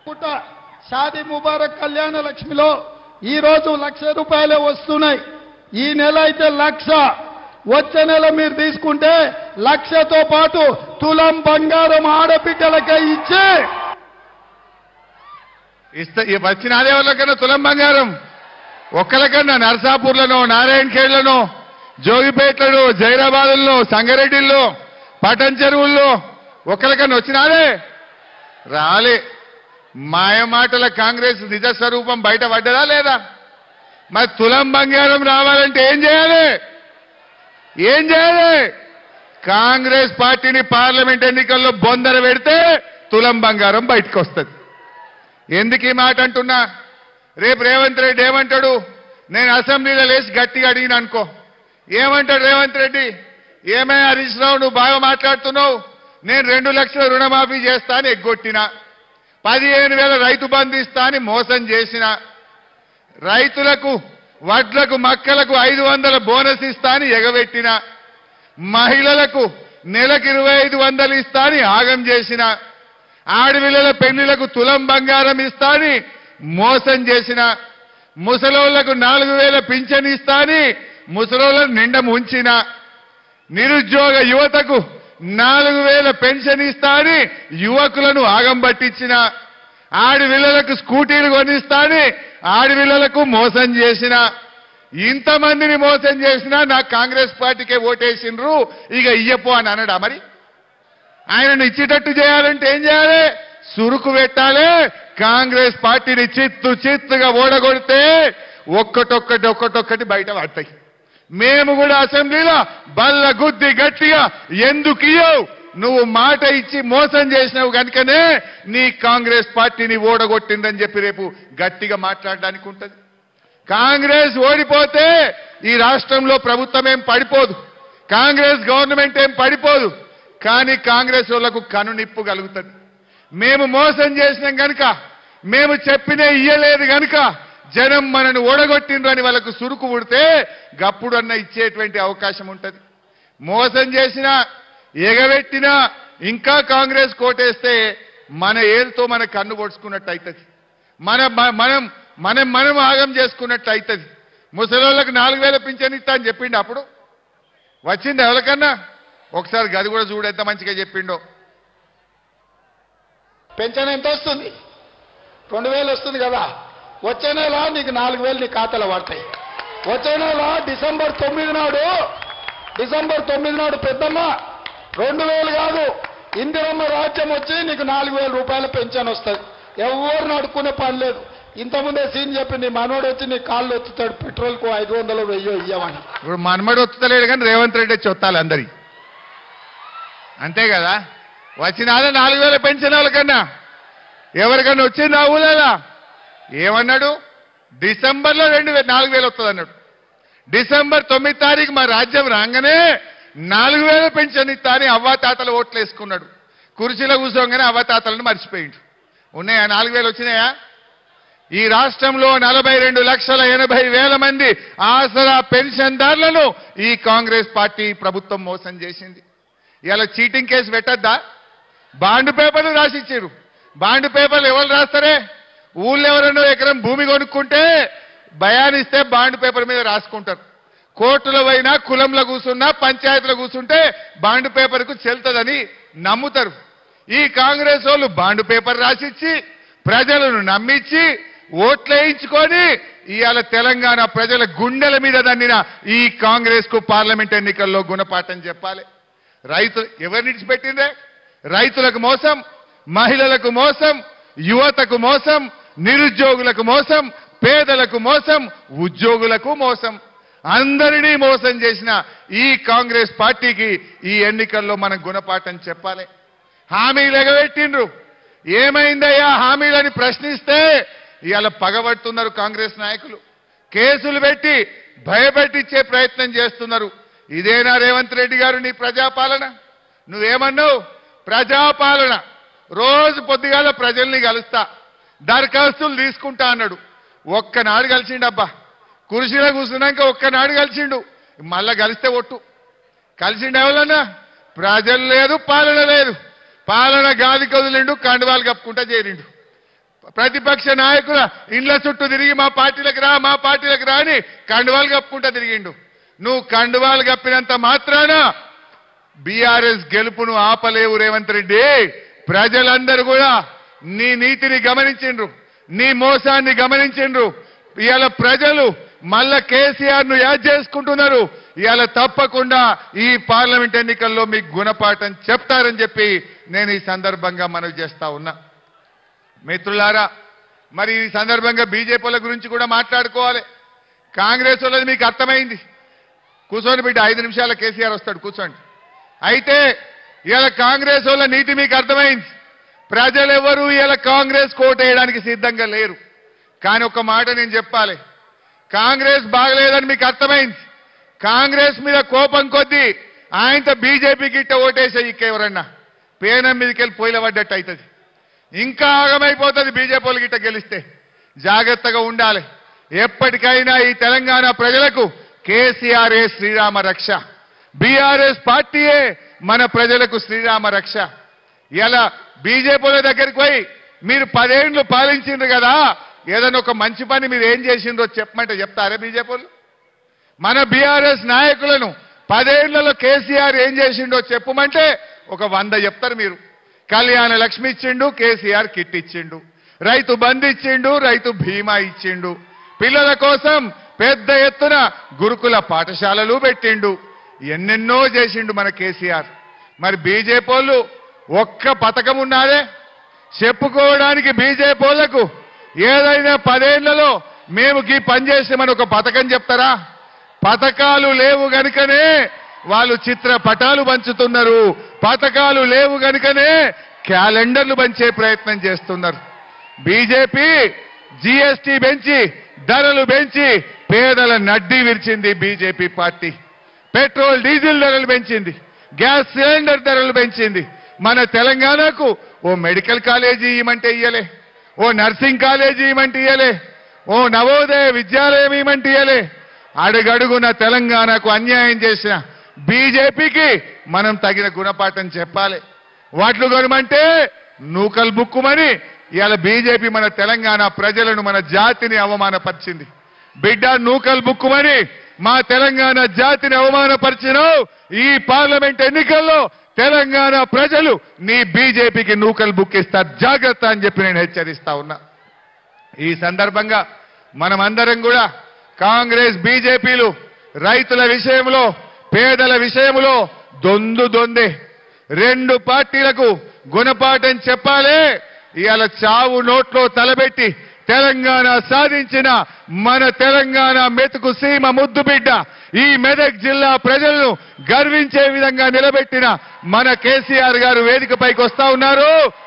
పుట్ట షాది ముబారక్ కళ్యాణ లక్ష్మిలో ఈ రోజు లక్ష రూపాయలే వస్తున్నాయి ఈ నెల అయితే లక్ష వచ్చే నెల మీరు తీసుకుంటే లక్షతో పాటు తులం బంగారం ఆడబిడ్డలకే ఇచ్చి ఇస్త ఈ వచ్చిన ఆదేవాళ్ళకన్నా తులం బంగారం ఒక్కరికన్నా నర్సాపూర్లను నారాయణ ఖేడ్లను జోగిపేట్లను జైరాబాదుల్లో సంగారెడ్డిల్లో పటన్ చెరువుల్లో ఒక్కరికన్నా వచ్చినారే రాలే మాయమాటల కాంగ్రెస్ నిజ స్వరూపం బయట పడ్డదా లేదా మరి తులం బంగారం రావాలంటే ఏం చేయాలి ఏం చేయాలి కాంగ్రెస్ పార్టీని పార్లమెంట్ ఎన్నికల్లో బొందర పెడితే తులం బంగారం బయటకు వస్తుంది ఎందుకు ఈ మాట అంటున్నా రేపు రేవంత్ రెడ్డి ఏమంటాడు నేను అసెంబ్లీలో లేచి గట్టిగా అడిగిన అనుకో ఏమంటాడు రేవంత్ రెడ్డి ఏమే హరీష్ రావు నువ్వు బాగా మాట్లాడుతున్నావు నేను రెండు లక్షల రుణమాఫీ చేస్తా అని ఎగ్గొట్టిన పదిహేను వేల రైతు బంధు ఇస్తా అని మోసం చేసిన రైతులకు వడ్లకు మక్కలకు ఐదు వందల బోనస్ ఇస్తా అని ఎగబెట్టిన మహిళలకు నెలకు ఇరవై ఐదు వందలు ఇస్తా అని ఆగం చేసిన ఆడపిల్లల పెళ్లిలకు తులం బంగారం ఇస్తా అని మోసం చేసిన ముసలోళ్లకు నాలుగు వేల పింఛన్ ఇస్తా అని ముసలోళ్లను నిండ ముంచిన నిరుద్యోగ యువతకు నాలుగు వేల పెన్షన్ ఇస్తా అని యువకులను ఆగం పట్టించిన ఆడపిల్లలకు స్కూటీలు కొనిస్తా అని ఆడపిల్లలకు మోసం చేసిన ఇంతమందిని మోసం చేసినా నాకు కాంగ్రెస్ పార్టీకే ఓటేసిండ్రు ఇక ఇయ్యపో అని అనడా మరి ఆయనను ఇచ్చేటట్టు చేయాలంటే ఏం చేయాలి సురుకు పెట్టాలి కాంగ్రెస్ పార్టీని చిత్తు చిత్తుగా ఓడగొడితే ఒక్కటొక్కటి ఒక్కటొక్కటి బయట పడతాయి మేము కూడా అసెంబ్లీలో బల్ల గుద్ది గట్టిగా ఎందుకు ఇయ్యవు నువ్వు మాట ఇచ్చి మోసం చేసినావు కనుకనే నీ కాంగ్రెస్ పార్టీని ఓడగొట్టిందని చెప్పి రేపు గట్టిగా మాట్లాడడానికి ఉంటది కాంగ్రెస్ ఓడిపోతే ఈ రాష్ట్రంలో ప్రభుత్వం ఏం పడిపోదు కాంగ్రెస్ గవర్నమెంట్ ఏం పడిపోదు కానీ కాంగ్రెస్ వాళ్లకు కనునిప్పు కలుగుతుంది మేము మోసం చేసినాం గనుక మేము చెప్పిన ఇయ్యలేదు గనుక జనం మనను ఓడగొట్టిండ్రని వాళ్ళకు సురుకు పుడితే గప్పుడన్న ఇచ్చేటువంటి అవకాశం ఉంటది మోసం చేసినా ఎగబెట్టినా ఇంకా కాంగ్రెస్ కోటేస్తే మన ఏరుతో మన కన్ను పొడుచుకున్నట్టు అవుతుంది మన మ- మనం మనం మనం ఆగం చేసుకున్నట్టు అవుతుంది ముసలోళ్ళకి నాలుగు వేల పింఛన్ ఇస్తా అని చెప్పిండు అప్పుడు వచ్చింది ఎవరికన్నా ఒకసారి గది కూడా చూడు ఎంత మంచిగా చెప్పిండో పెన్షన్ ఎంత వస్తుంది రెండు వేలు వస్తుంది కదా వచ్చే నెల నీకు నాలుగు వేలు నీ ఖాతాలో పడతాయి వచ్చే నెల డిసెంబర్ తొమ్మిది నాడు డిసెంబర్ తొమ్మిది నాడు పెద్దమ్మ రెండు వేలు కాదు ఇందిరమ్మ రాజ్యం వచ్చి నీకు నాలుగు వేల రూపాయల పెన్షన్ వస్తుంది ఎవరిని అడుక్కునే పని లేదు ఇంతకుముందే సీన్ చెప్పి నీ మనోడు వచ్చి నీ కాళ్ళు వచ్చుతాడు పెట్రోల్కు ఐదు వందలు వెయ్యో ఇయ్యమని ఇప్పుడు మనమడు వస్తలేడు కానీ రేవంత్ రెడ్డి వచ్చి వత్తాలి అందరి అంతే కదా వచ్చినాదా నాలుగు వేల పెన్షన్ వాళ్ళకన్నా ఎవరికన్నా వచ్చింది ఆ ఊళ్ళో ఏమన్నాడు డిసెంబర్లో రెండు వే- నాలుగు వేలు వస్తుంది అన్నాడు డిసెంబర్ తొమ్మిది తారీఖు మా రాజ్యం రాగానే నాలుగు వేల పెన్షన్ ఇస్తా అని అవ్వాతాతలు ఓట్లు వేసుకున్నాడు కుర్చీలో కూర్చోగానే అవ్వాతాతలను మర్చిపోయిండు ఉన్నాయా నాలుగు వేలు వచ్చినాయా ఈ రాష్ట్రంలో నలభై రెండు లక్షల ఎనభై వేల మంది ఆసరా పెన్షన్దారులను ఈ కాంగ్రెస్ పార్టీ ప్రభుత్వం మోసం చేసింది ఇలా చీటింగ్ కేసు పెట్టద్దా బాండ్ పేపర్లు రాసిచ్చారు బాండ్ పేపర్లు ఎవరు రాస్తారే ఊళ్ళో ఎవరైనా ఎకరం భూమి కొనుక్కుంటే భయానిస్తే బాండ్ పేపర్ మీద రాసుకుంటారు కోర్టులో పోయినా కులంలో కూర్చున్నా పంచాయతీలో కూర్చుంటే బాండ్ పేపర్కు చెల్తదని నమ్ముతారు ఈ కాంగ్రెస్ వాళ్ళు బాండ్ పేపర్ రాసిచ్చి ప్రజలను నమ్మించి ఓట్లేయించుకొని ఇవాళ తెలంగాణ ప్రజల గుండెల మీద దండిన ఈ కాంగ్రెస్ కు పార్లమెంట్ ఎన్నికల్లో గుణపాఠం చెప్పాలి రైతులు ఎవరిని విడిచిపెట్టిందే రైతులకు మోసం మహిళలకు మోసం యువతకు మోసం నిరుద్యోగులకు మోసం పేదలకు మోసం ఉద్యోగులకు మోసం అందరినీ మోసం చేసిన ఈ కాంగ్రెస్ పార్టీకి ఈ ఎన్నికల్లో మనం గుణపాఠం చెప్పాలి హామీలు ఎగబెట్టిండ్రు ఏమైందయ్యా హామీలని ప్రశ్నిస్తే ఇవాళ పగబడుతున్నారు కాంగ్రెస్ నాయకులు కేసులు పెట్టి భయపెట్టించే ప్రయత్నం చేస్తున్నారు ఇదేనా రేవంత్ రెడ్డి గారు నీ ప్రజాపాలన నువ్వేమన్నావు ప్రజాపాలన రోజు పొద్దుగాల ప్రజల్ని కలుస్తా దరఖాస్తులు తీసుకుంటా అన్నాడు ఒక్కనాడు కలిసిండబ్బా కుర్చీలో కూర్చున్నాక ఒక్కనాడు కలిసిండు మళ్ళా కలిస్తే ఒట్టు కలిసిండు ఎవరన్నా ప్రజలు లేదు పాలన లేదు పాలన గాది కదిలిండు కండువాలు కప్పుకుంటా చేరిండు ప్రతిపక్ష నాయకుల ఇండ్ల చుట్టూ తిరిగి మా పార్టీలకు రా మా పార్టీలకు రా అని కండువాలు కప్పుకుంటా తిరిగిండు నువ్వు కండువాలు కప్పినంత మాత్రాన బీఆర్ఎస్ గెలుపును ఆపలేవు రేవంత్ రెడ్డి ప్రజలందరూ కూడా నీ నీతిని గమనించిండ్రు నీ మోసాన్ని గమనించిండ్రు ఇవాళ ప్రజలు మళ్ళా కేసీఆర్ ను యాద్ చేసుకుంటున్నారు ఇవాళ తప్పకుండా ఈ పార్లమెంట్ ఎన్నికల్లో మీకు గుణపాఠం చెప్తారని చెప్పి నేను ఈ సందర్భంగా మనవి చేస్తా ఉన్నా మిత్రులారా మరి ఈ సందర్భంగా బీజేపీల గురించి కూడా మాట్లాడుకోవాలి కాంగ్రెస్ వాళ్ళది మీకు అర్థమైంది కూర్చోండి బిడ్డ ఐదు నిమిషాల కేసీఆర్ వస్తాడు కూర్చోండి అయితే ఇలా కాంగ్రెస్ వాళ్ళ నీతి మీకు అర్థమైంది ప్రజలెవరూ ఇలా కాంగ్రెస్ కోటేయడానికి సిద్ధంగా లేరు కానీ ఒక మాట నేను చెప్పాలి కాంగ్రెస్ బాగలేదని మీకు అర్థమైంది కాంగ్రెస్ మీద కోపం కొద్దీ ఆయనతో బీజేపీకి ఇట్ట ఓటేసే ఇక్క ఎవరన్నా పేనం మీదకి వెళ్ళి పొయ్యిల పడ్డట్టు అవుతుంది ఇంకా ఆగమైపోతుంది బీజేపీ వాళ్ళకి ఇట్ట గెలిస్తే జాగ్రత్తగా ఉండాలి ఎప్పటికైనా ఈ తెలంగాణ ప్రజలకు కేసీఆర్ఏ శ్రీరామ రక్ష బీఆర్ఎస్ పార్టీయే మన ప్రజలకు శ్రీరామ రక్ష ఇలా బీజేపీల దగ్గరికి పోయి మీరు పదేండ్లు పాలించిండ్రు కదా ఏదైనా ఒక మంచి పని మీరు ఏం చేసిండ్రో చెప్పమంటే చెప్తారా బీజేపీలు మన బీఆర్ఎస్ నాయకులను పదేళ్లలో కేసీఆర్ ఏం చేసిండో చెప్పమంటే ఒక వంద చెప్తారు మీరు కళ్యాణ లక్ష్మి ఇచ్చిండు కేసీఆర్ కిట్ ఇచ్చిండు రైతు బంద్ ఇచ్చిండు రైతు బీమా ఇచ్చిండు పిల్లల కోసం పెద్ద ఎత్తున గురుకుల పాఠశాలలు పెట్టిండు ఎన్నెన్నో చేసిండు మన కేసీఆర్ మరి బీజేపీ వాళ్ళు ఒక్క పథకం ఉన్నారే చెప్పుకోవడానికి బీజేపీ వాళ్ళకు ఏదైనా పదేళ్లలో మేము గీ పనిచేసామని ఒక పథకం చెప్తారా పథకాలు లేవు గనుకనే వాళ్ళు చిత్ర పటాలు పంచుతున్నారు పథకాలు లేవు గనుకనే క్యాలెండర్లు పంచే ప్రయత్నం చేస్తున్నారు బీజేపీ జీఎస్టీ పెంచి ధరలు పెంచి పేదల నడ్డి విరిచింది బీజేపీ పార్టీ పెట్రోల్ డీజిల్ ధరలు పెంచింది గ్యాస్ సిలిండర్ ధరలు పెంచింది మన తెలంగాణకు ఓ మెడికల్ కాలేజీ ఇవ్వమంటే ఇయ్యలే ఓ నర్సింగ్ కాలేజీ ఇవ్వమంటే ఇయ్యలే ఓ నవోదయ విద్యాలయం ఇవ్వమంటే ఇయ్యలే అడుగడుగున తెలంగాణకు అన్యాయం చేసిన బీజేపీకి మనం తగిన గుణపాఠం చెప్పాలి వాట్లు కొనమంటే నూకలు బుక్కుమని ఇవాళ బీజేపీ మన తెలంగాణ ప్రజలను మన జాతిని అవమానపరిచింది బిడ్డ నూకలు బుక్కుమని మా తెలంగాణ జాతిని అవమానపరిచినావు ఈ పార్లమెంట్ ఎన్నికల్లో తెలంగాణ ప్రజలు నీ బీజేపీకి నూకలు బుక్కిస్తారు జాగ్రత్త అని చెప్పి నేను హెచ్చరిస్తా ఉన్నా ఈ సందర్భంగా మనమందరం కూడా కాంగ్రెస్ బీజేపీలు రైతుల విషయంలో పేదల విషయంలో దొందు దొందే రెండు పార్టీలకు గుణపాఠం చెప్పాలే ఇవాళ చావు నోట్లో తలబెట్టి తెలంగాణ సాధించిన మన తెలంగాణ మెతుకు సీమ ముద్దు బిడ్డ ఈ మెదక్ జిల్లా ప్రజలను గర్వించే విధంగా నిలబెట్టిన మన కేసీఆర్ గారు వేదికపైకి వస్తా ఉన్నారు